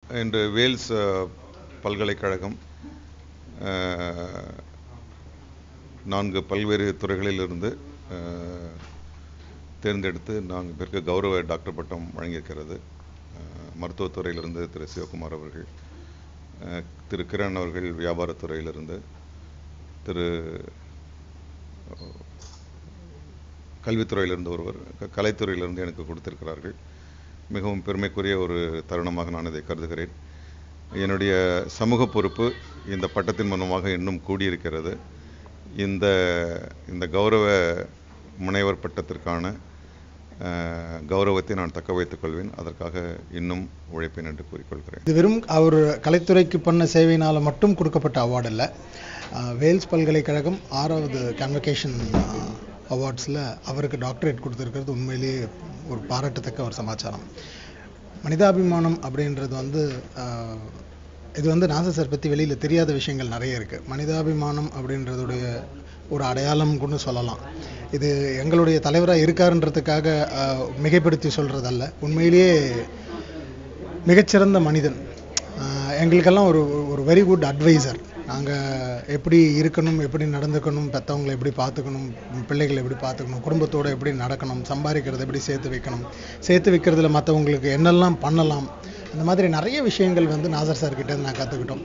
இன்று வேல்ஸ் அஹ், பல்கலைக்கழகம் அஹ், நான்கு பல்வேறு துறைகளிலிருந்து அஹ், தேர்ந்தெடுத்து நான்கு பேருக்கு கௌரவ டாக்டர் பட்டம் வழங்கியிருக்கிறது அஹ், மருத்துவத்துறையிலிருந்து திரு சிவகுமார் அவர்கள் அஹ், திரு கிரண் அவர்கள் வியாபாரத்துறையிலிருந்து திரு அஹ், கல்வித்துறையிலிருந்து ஒருவர் க- கலைத்துறையிலிருந்து எனக்கு கொடுத்திருக்கிறார்கள் மிகவும் பெருமைக்குரிய ஒரு தருணமாக நான் இதை கருதுகிறேன் என்னுடைய சமூக பொறுப்பு இந்த பட்டத்தின் மூலமாக இன்னும் கூடியிருக்கிறது இந்த இந்த கௌரவ முனைவர் பட்டத்திற்கான அஹ், கௌரவத்தை நான் தக்க வைத்துக் கொள்வேன் அதற்காக இன்னும் உழைப்பேன் என்று கூறிக்கொள்கிறேன் இது வெறும் அவர் கலைத்துறைக்கு பண்ண சேவையினால் மட்டும் கொடுக்கப்பட்ட அவார்டு இல்லை அஹ், வேல்ஸ் பல்கலைக்கழகம் ஆறாவது கான்வகேஷன் அவார்ட்ஸில் அவருக்கு டாக்டரேட் கொடுத்துருக்கிறது உண்மையிலேயே ஒரு பாராட்டத்தக்க ஒரு சமாச்சாரம் மனிதாபிமானம் அப்படின்றது வந்து அஹ், இது வந்து நாசர் சார் பற்றி வெளியில் தெரியாத விஷயங்கள் நிறைய இருக்குது மனிதாபிமானம் அப்படின்றதுடைய ஒரு அடையாளம் கூட சொல்லலாம் இது எங்களுடைய தலைவராக இருக்காருன்றதுக்காக அஹ், மிகைப்படுத்தி சொல்கிறதல்ல உண்மையிலேயே மிகச்சிறந்த மனிதன் ஆஹ் எங்களுக்கெல்லாம் ஒரு ஒரு வெரி குட் அட்வைசர் நாங்கள் எப்படி இருக்கணும் எப்படி நடந்துக்கணும் பெற்றவங்களை எப்படி பார்த்துக்கணும் பிள்ளைகளை எப்படி பார்த்துக்கணும் குடும்பத்தோடு எப்படி நடக்கணும் சம்பாதிக்கிறத எப்படி சேர்த்து வைக்கணும் சேர்த்து வைக்கிறதுல மற்றவங்களுக்கு என்னெல்லாம் பண்ணலாம் அந்த மாதிரி நிறைய விஷயங்கள் வந்து நாசர் சார் கிட்ட இருந்து நான் கற்றுக்கிட்டோம்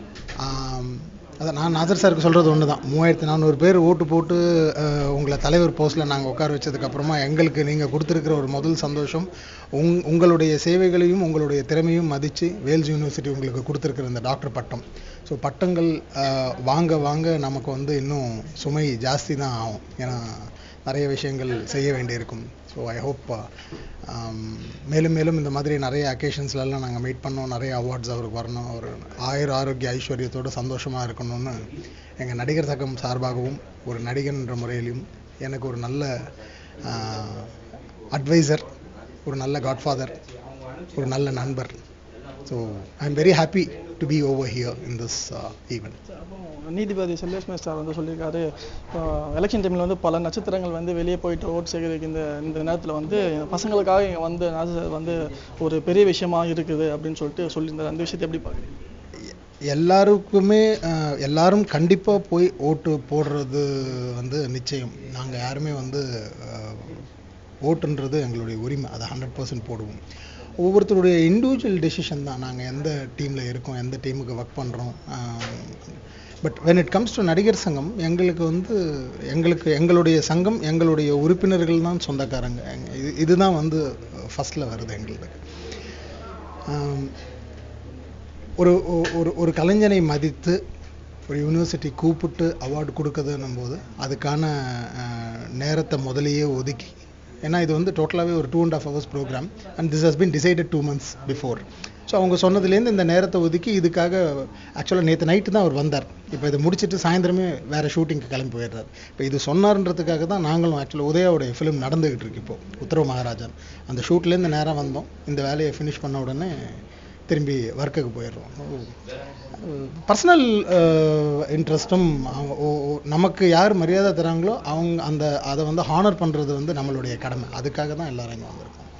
அதை நான் நாசர் சாருக்கு சொல்கிறது ஒன்று தான் மூவாயிரத்தி நானூறு பேர் ஓட்டு போட்டு ஆஹ் உங்களை தலைவர் போஸ்ட்டில் நாங்கள் உட்கார வச்சதுக்கப்புறமா எங்களுக்கு நீங்கள் கொடுத்துருக்கிற ஒரு முதல் சந்தோஷம் உங் உங்களுடைய சேவைகளையும் உங்களுடைய திறமையும் மதித்து வேல்ஸ் யூனிவர்சிட்டி உங்களுக்கு கொடுத்துருக்கிற இந்த டாக்டர் பட்டம் ஸோ பட்டங்கள் ஆஹ் வாங்க வாங்க நமக்கு வந்து இன்னும் சுமை ஜாஸ்தி தான் ஆகும் ஏன்னா நிறைய விஷயங்கள் செய்ய வேண்டியிருக்கும் ஸோ ஐ ஹோப் மேலும் மேலும் இந்த மாதிரி நிறைய அக்கேஷன்ஸ்லலாம் நாங்கள் மீட் பண்ணோம் நிறைய அவார்ட்ஸ் அவருக்கு வரணும் அவர் ஆயுர் ஆரோக்கிய ஐஸ்வர்யத்தோடு சந்தோஷமாக இருக்கணும்னு எங்கள் நடிகர் சங்கம் சார்பாகவும் ஒரு நடிகன் என்ற முறையிலும் எனக்கு ஒரு நல்ல அட்வைசர் ஒரு நல்ல காட்ஃபாதர் ஒரு நல்ல நண்பர் so I am very happy to be over here in this event அப்புறம் நீதிபதி செல்வேஸ்மே சார் வந்து சொல்லியிருக்காரு எலெக்ஷன் டைமில் வந்து பல நட்சத்திரங்கள் வந்து வெளியே போயிட்டு ஓட் சேகரிக்க இந்த இந்த நேரத்தில் வந்து பசங்களுக்காக இங்கே வந்து நாசர் சார் வந்து ஒரு பெரிய விஷயமா இருக்குது அப்படின்னு சொல்லிட்டு சொல்லியிருந்தார் அந்த விஷயத்தை எப்படி பார்க்குறீங்க எல்லாருக்குமே அஹ், எல்லாரும் கண்டிப்பாக போய் ஓட்டு போடுறது வந்து நிச்சயம் நாங்கள் யாருமே வந்து அஹ், ஓட்டுன்றது எங்களுடைய உரிமை அதை ஹண்ட்ரட் பர்சன்ட் போடுவோம் ஒவ்வொருத்தருடைய இண்டிவிஜுவல் டெசிஷன் தான் நாங்கள் எந்த டீமில் இருக்கோம் எந்த டீமுக்கு ஒர்க் பண்ணுறோம் but when it comes to Nadigar Sangam எங்களுக்கு வந்து எங்களுக்கு எங்களுடைய சங்கம் எங்களுடைய உறுப்பினர்கள் தான் சொந்தக்காரங்க எங்க- இது இதுதான் வந்து ஃபஸ்ட்டில் வருது எங்களுக்கு ஆம், ஒரு ஒ- ஒரு ஒரு கலைஞனை மதித்து ஒரு யூனிவர்சிட்டி கூப்பிட்டு அவார்டு கொடுக்குதுன்னும் போது அதுக்கான அஹ், நேரத்தை முதலையே ஒதுக்கி ஏன்னா இது வந்து டோட்டலாகவே ஒரு two and half hours programme and this has been decided two months before so அவங்க சொன்னதுலேருந்து இந்த நேரத்தை ஒதுக்கி இதுக்காக ஆக்சுவலாக நேற்று நைட்டு தான் அவர் வந்தார் இப்போ இதை முடிச்சிட்டு சாயந்தரமே வேறு ஷூட்டிங்க்கு கிளம்பி போயிடுறாரு இப்போ இது சொன்னார்ன்றதுக்காக தான் நாங்களும் ஆக்சுவலாக உதயாவுடைய ஃபிலிம் நடந்துகிட்டு இருக்கு இப்போ உத்தரவு மகாராஜன் அந்த ஷூட்லேருந்து நேரம் வந்தோம் இந்த வேலையை ஃபினிஷ் பண்ண உடனே திரும்பி ஒர்க்குக்கு போயிடுறோம் பர்சனல் இன்ட்ரெஸ்ட்டும் நமக்கு யார் மரியாதை தராங்களோ அவங்க அந்த அதை வந்து ஹானர் பண்ணுறது வந்து நம்மளுடைய கடமை அதுக்காக தான் எல்லாரும் இங்கே வந்திருக்கோம்